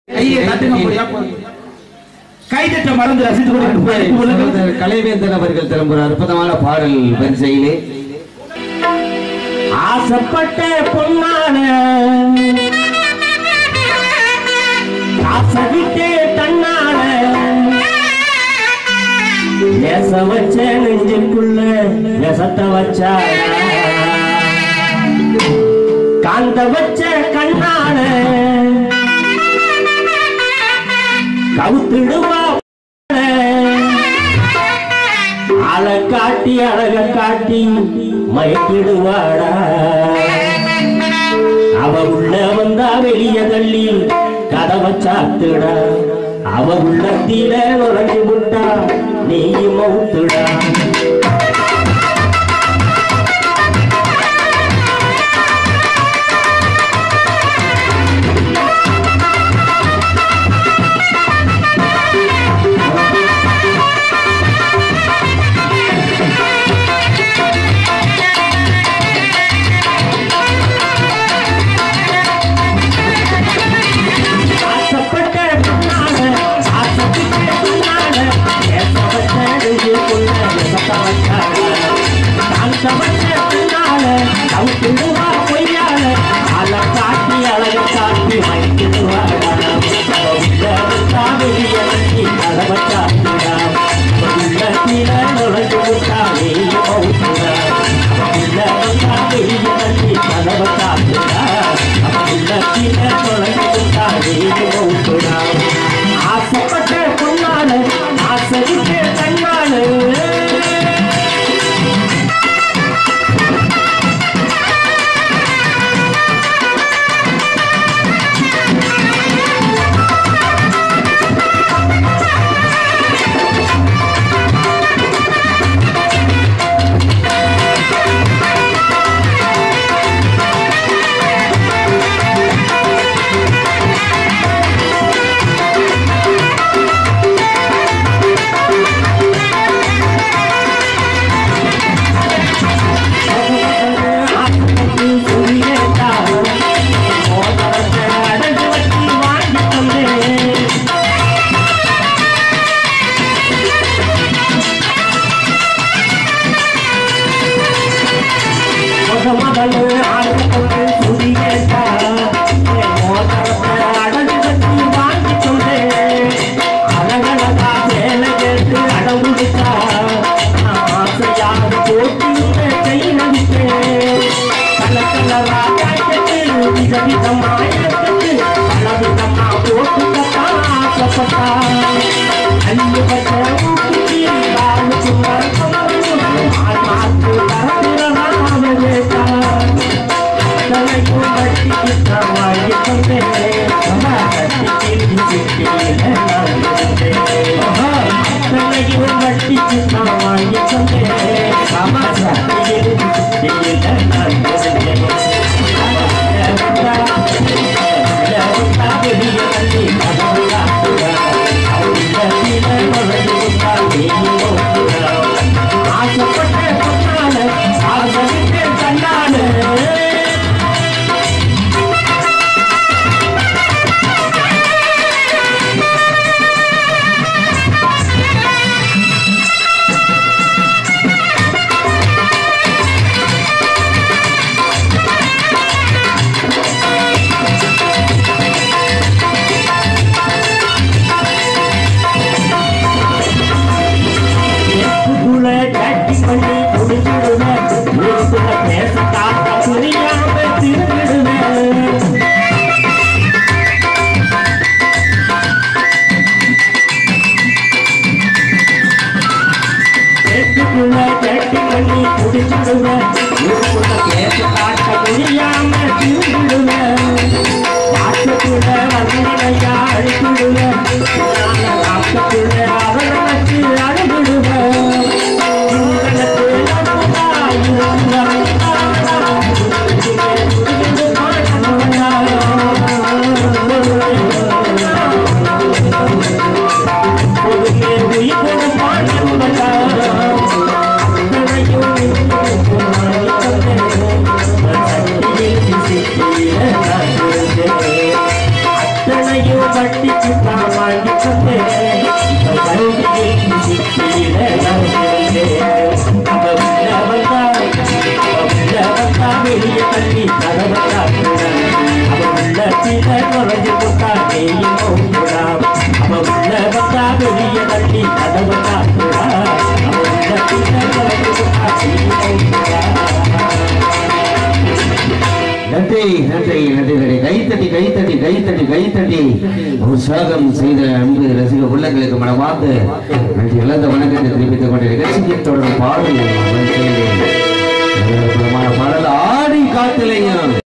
கையை தட்டுங்க போறியா போதும். கைதட்ட மறந்து ரசித்துக் கொண்டிருக்கும் கலைவேந்தன் அவர்கள் தரும் ஒரு அற்புதமான பாடல் வரிசையிலே ஆசைப்பட்ட பொன்னான ஆசைவிட்டே தன்னால நேச வச்ச நெஞ்சுக்குள்ள நெசத்த வச்சா காந்த வச்ச கண்ணால கவுத்திடுவா அழ காட்டி அழக காட்டி மயக்கிடுவாடா அவ உள்ள வந்தா வெளிய தள்ளி கதவை சாத்துடா அவ உள்ளத்தில நுழைஞ்சு விட்டா நீயும் மவுத்துடா ஆசைப்பட்ட பொன்னால, ஆசைப்பட்ட பொன்னால, ஏசப்பட்ட நெஞ்சுக்குள்ள நெசத்த வச்சாள. தான் சமைச்ச பொன்னால, கவுத்திடுவா பொய்யால, அழ காட்டி அழக காட்டி மயக்கிடுவாடா. அவ உள்ள விட்டா வெளிய வந்து கதவை சாத்திடா. அவ உள்ளத்தில நுழைஞ்சு விட்டா நீயும் மவுத்துடா. அவ உள்ள வந்தா வெளிய வந்து கதவை சாத்திடா. அவ உள்ளத்தில நுழைஞ்சு விட்டா நீயும் மவுத்துடா. ஆசைப்பட்ட பொன்னால ஆசைவிட்டு தன்னால கட்டிக்கு நான் வாங்கி தந்தேன் இப்ப கழுதியில் சிக்கியில நடந்தேன் அவ உள்ள வந்தா அவ உள்ள வந்தா வெளிய தள்ளி கதவை காட்டுறான் அவ உள்ள தீர நுழைஞ்சு போட்டா நீயும் நோக்குறான் அவ உள்ள வந்தா வெளிய தள்ளி கதவை காட்டுறான் அவ உள்ள தீர நுழைஞ்சு போட்டா நீயும் நோக்குறான் நன்றி நன்றி நன்றிகளை கைத்தட்டி கைத்தட்டி கைத்தட்டி கைத்தட்டி உற்சாகம் செய்த அன்பு ரசிக உள்ளங்களுக்கு மனமார்ந்த நன்றி இழந்த வணக்கத்தை தெரிவித்துக் கொண்ட நிகழ்ச்சிக்கு தொடரும் பாடல் வரிசையிலே நல்ல பாடல் ஆடி காத்திலையும்